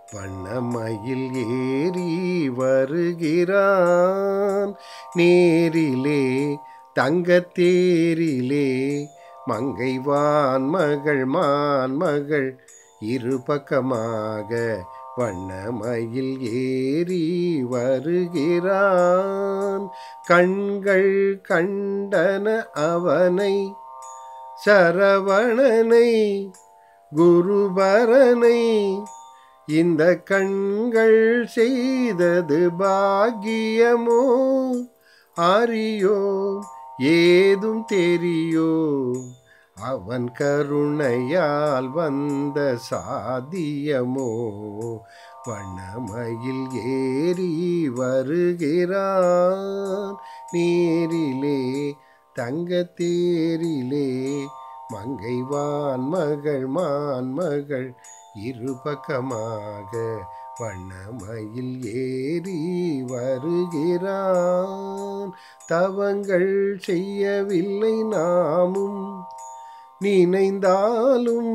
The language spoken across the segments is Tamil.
வண்ணமயில் ஏறி வருகிறான் நேரிலே தங்கத்தேரிலே மங்கை வான்மகள் மான்மகள் இரு பக்கமாக வண்ணமயில் ஏறி வருகிறான் கண்கள் கண்டன அவனை சரவணனை குருபரனை இந்த கண்கள் செய்தது பாக்கியமோ அறியோ ஏதும் தெரிയോ அவன் கருணையால் வந்த சாதியமோ வண்ணமயில் ஏறி வருகிறான் நேரிலே தங்கத்தேரிலே மங்கை வான்மகள் மான்மகள் இரு பக்கமாக வண்ணமயில் ஏறி வருகிறான் தவங்கள் செய்யவில்லை நாமும் நினைந்தாலும்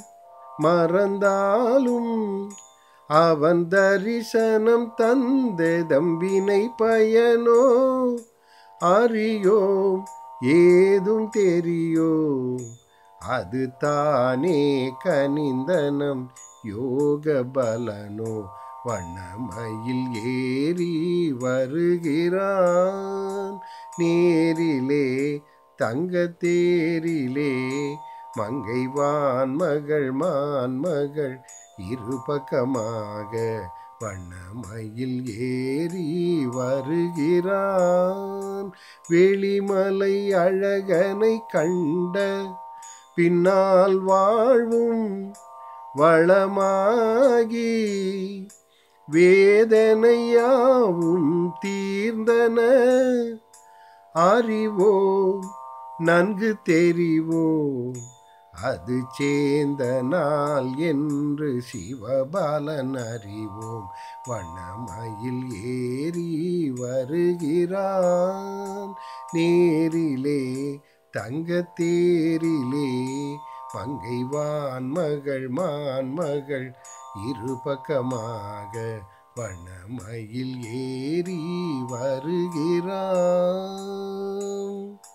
மறந்தாலும் அவன் தரிசனம் தந்த தம்பினை பயனோ அறியோம் ஏதும் தெரிയോ அது தானே கனிந்தனம் யோக பலனோ வண்ணமயில் ஏறி வருகிறான் நேரிலே தங்கத்தேரிலே மங்கை வான்மகள் மான்மகள் இரு பக்கமாக வண்ணமயில் ஏறி வருகிறான் வெளிமலை அழகனை கண்ட பின்னால் வாழ்வும் வளமாகி வேதனையாவும் தீர்ந்தன அறிவோம் நன்கு தெரிவோம் அது சேர்ந்த நாள் என்று சிவபாலன் அறிவோம் வண்ணமயில் ஏறி வருகிறான் நேரிலே தங்கத்தேரிலே மங்கை வான்மகள் மான்மகள் இரு பக்கமாக வண்ணமயில் ஏறி வருகிறான்